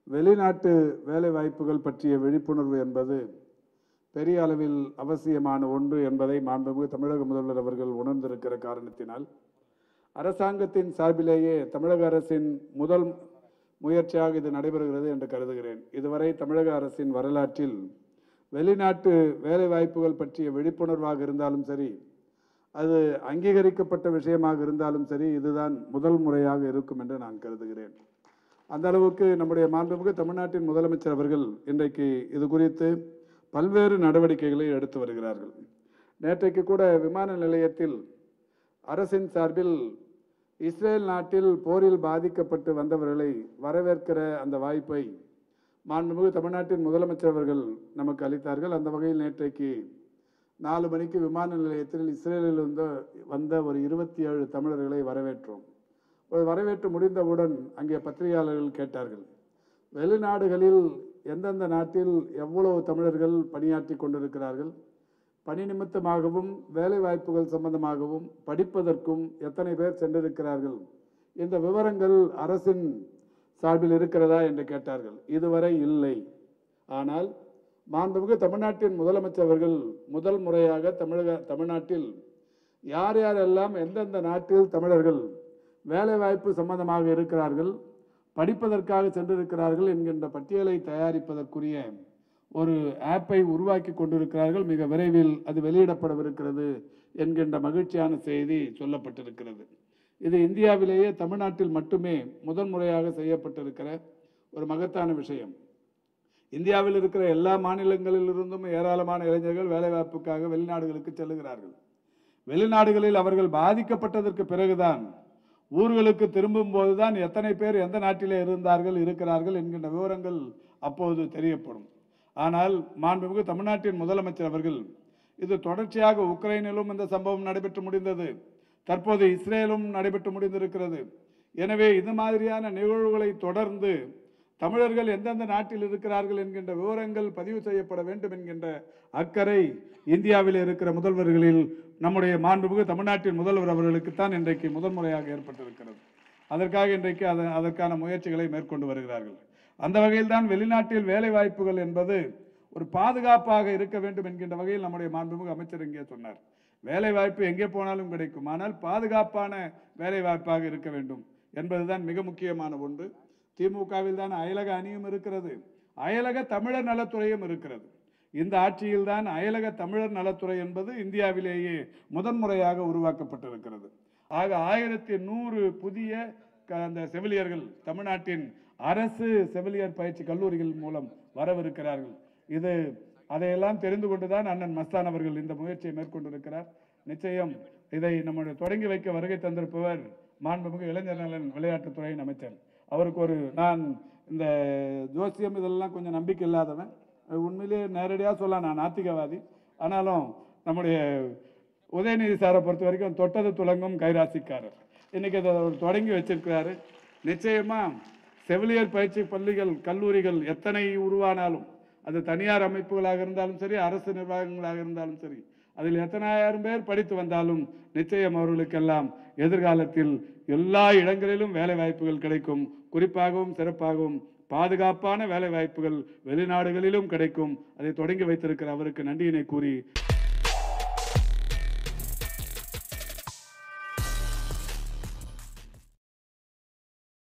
வெளிநாட்டு வேலை வாய்ப்புகள் பற்றிய விழிப்புணர்வு என்பது பெரிய அளவில் அவசியமான ஒன்று என்பதை மாண்புமிகு தமிழக முதல்வர் அவர்கள் உணர்ந்திருக்கிற காரணத்தினால் அரசாங்கத்தின் சார்பிலேயே தமிழக அரசின் முதல் முயற்சியாக இது நடைபெறுகிறது என்று கருதுகிறேன் இதுவரை தமிழக அரசின் வரலாற்றில் வெளிநாட்டு வேலை வாய்ப்புகள் பற்றிய விழிப்புணர்வாக இருந்தாலும் சரி அது அங்கீகரிக்கப்பட்ட விஷயமாக இருந்தாலும் சரி இதுதான் முதல் முறையாக இருக்கும் என்று நான் கருதுகிறேன் அந்த அளவுக்கு நம்முடைய மாண்புமிகு தமிழ்நாட்டின் முதலமைச்சர் அவர்கள் இன்றைக்கு இது குறித்து பல்வேறு நடவடிக்கைகளை எடுத்து வருகிறார்கள் நேற்றைக்கு கூட விமான நிலையத்தில் அரசின் சார்பில் இஸ்ரேல் நாட்டில் போரில் பாதிக்கப்பட்டு வந்தவர்களை வரவேற்கிற அந்த வாய்ப்பை மாண்புமிகு தமிழ்நாட்டின் முதலமைச்சர் அவர்கள் நமக்கு அளித்தார்கள் அந்த வகையில் நேற்றைக்கு நாலு மணிக்கு விமான நிலையத்தில் இஸ்ரேலில் இருந்த வந்த ஒரு இருபத்தி ஏழு தமிழர்களை வரவேற்றோம் ஒரு வரவேற்று முடிந்தவுடன் அங்கே பத்திரிகையாளர்கள் கேட்டார்கள் வெளிநாடுகளில் எந்தெந்த நாட்டில் எவ்வளவு தமிழர்கள் பணியாற்றி கொண்டிருக்கிறார்கள் பணி நிமித்தமாகவும் வேலை வாய்ப்புகள் சம்பந்தமாகவும் படிப்பதற்கும் எத்தனை பேர் சென்றிருக்கிறார்கள் இந்த விவரங்கள் அரசின் சார்பில் இருக்கிறதா என்று கேட்டார்கள் இதுவரை இல்லை ஆனால் மாண்புமிகு தமிழ்நாட்டின் முதலமைச்சர் அவர்கள் முதல் முறையாக தமிழக தமிழ்நாட்டில் யார் யாரெல்லாம் எந்தெந்த நாட்டில் தமிழர்கள் வேலை வாய்ப்பு சம்பந்தமாக இருக்கிறார்கள் படிப்பதற்காக சென்றிருக்கிறார்கள் என்கின்ற பட்டியலை தயாரிப்பதற்குரிய ஒரு ஆப்பை உருவாக்கி கொண்டிருக்கிறார்கள் மிக விரைவில் அது வெளியிடப்படவிருக்கிறது என்கின்ற மகிழ்ச்சியான செய்தி சொல்லப்பட்டிருக்கிறது இது இந்தியாவிலேயே தமிழ்நாட்டில் மட்டுமே முதல் முறையாக செய்யப்பட்டிருக்கிற ஒரு மகத்தான விஷயம் இந்தியாவில் இருக்கிற எல்லா மாநிலங்களிலிருந்தும் ஏராளமான இளைஞர்கள் வேலைவாய்ப்புக்காக வெளிநாடுகளுக்கு செல்லுகிறார்கள் வெளிநாடுகளில் அவர்கள் பாதிக்கப்பட்டதற்கு பிறகுதான் ஊர்களுக்கு திரும்பும் போதுதான் எத்தனை பேர் எந்த நாட்டிலே இருந்தார்கள் இருக்கிறார்கள் என்கின்ற விவரங்கள் அப்போது தெரியப்படும் ஆனால் மாண்புமிகு தமிழ்நாட்டின் முதலமைச்சர் அவர்கள் இது தொடர்ச்சியாக உக்ரைனிலும் இந்த சம்பவம் நடைபெற்று முடிந்தது தற்போது இஸ்ரேலும் நடைபெற்று முடிந்திருக்கிறது எனவே இது மாதிரியான நிகழ்வுகளை தொடர்ந்து தமிழர்கள் எந்தெந்த நாட்டில் இருக்கிறார்கள் என்கின்ற விவரங்கள் பதிவு செய்யப்பட வேண்டும் என்கின்ற அக்கறை இந்தியாவில் இருக்கிற முதல்வர்களில் நம்முடைய மாண்புமிகு தமிழ்நாட்டின் முதல்வர் அவர்களுக்குத்தான் இன்றைக்கு முதல் முறையாக ஏற்பட்டிருக்கிறது அதற்காக இன்றைக்கு அத அதற்கான முயற்சிகளை மேற்கொண்டு வருகிறார்கள் அந்த வகையில் தான் வெளிநாட்டில் வேலை வாய்ப்புகள் என்பது ஒரு பாதுகாப்பாக இருக்க வேண்டும் என்கின்ற வகையில் நம்முடைய மாண்புமிகு அமைச்சர் இங்கே சொன்னார் வேலை வாய்ப்பு எங்கே போனாலும் கிடைக்கும் ஆனால் பாதுகாப்பான வேலை வாய்ப்பாக இருக்க வேண்டும் என்பதுதான் மிக முக்கியமான ஒன்று திமுகவில் தான் அயலக அணியும் இருக்கிறது அயலக தமிழர் நலத்துறையும் இருக்கிறது இந்த ஆட்சியில் தான் அயலக தமிழர் நலத்துறை என்பது இந்தியாவிலேயே முதன்முறையாக உருவாக்கப்பட்டிருக்கிறது ஆக ஆயிரத்தி நூறு புதிய க- அந்த செவிலியர்கள் தமிழ்நாட்டின் அரசு செவிலியர் பயிற்சி கல்லூரிகள் மூலம் வரவிருக்கிறார்கள் இது அதையெல்லாம் தெரிந்து கொண்டுதான் அண்ணன் மஸ்தான் அவர்கள் இந்த முயற்சியை மேற்கொண்டிருக்கிறார் நிச்சயம் இதை நம்முடைய தொடங்கி வைக்க வருகை தந்திருப்பவர் மாண்புமிகு இளைஞர் நலன் விளையாட்டுத்துறையின் அமைச்சர் அவருக்கு ஒரு நான் இந்த ஜோசியம் இதெல்லாம் கொஞ்சம் நம்பிக்கை இல்லாதவன் அது உண்மையிலேயே நேரடியாக சொல்ல நான் நாத்திகவாதி ஆனாலும் நம்முடைய உதயநிதி சாரை பொறுத்த வரைக்கும் தொட்டது துலங்கும் கைராசிக்காரர் இன்னைக்கு இதை அவர் தொடங்கி வச்சிருக்கிறாரு நிச்சயமா செவிலியர் பயிற்சி பள்ளிகள் கல்லூரிகள் எத்தனை உருவானாலும் அது தனியார் அமைப்புகளாக இருந்தாலும் சரி அரசு நிர்வாகங்களாக இருந்தாலும் சரி அதில் எத்தனாயிரம் பேர் படித்து வந்தாலும் நிச்சயம் அவர்களுக்கெல்லாம் எதிர்காலத்தில் எல்லா இடங்களிலும் வேலை வாய்ப்புகள் கிடைக்கும் குறிப்பாகவும் சிறப்பாகவும் பாதுகாப்பான வேலை வாய்ப்புகள் வெளிநாடுகளிலும் கிடைக்கும் அதை தொடங்கி வைத்திருக்கிற அவருக்கு நன்றியினை கூறி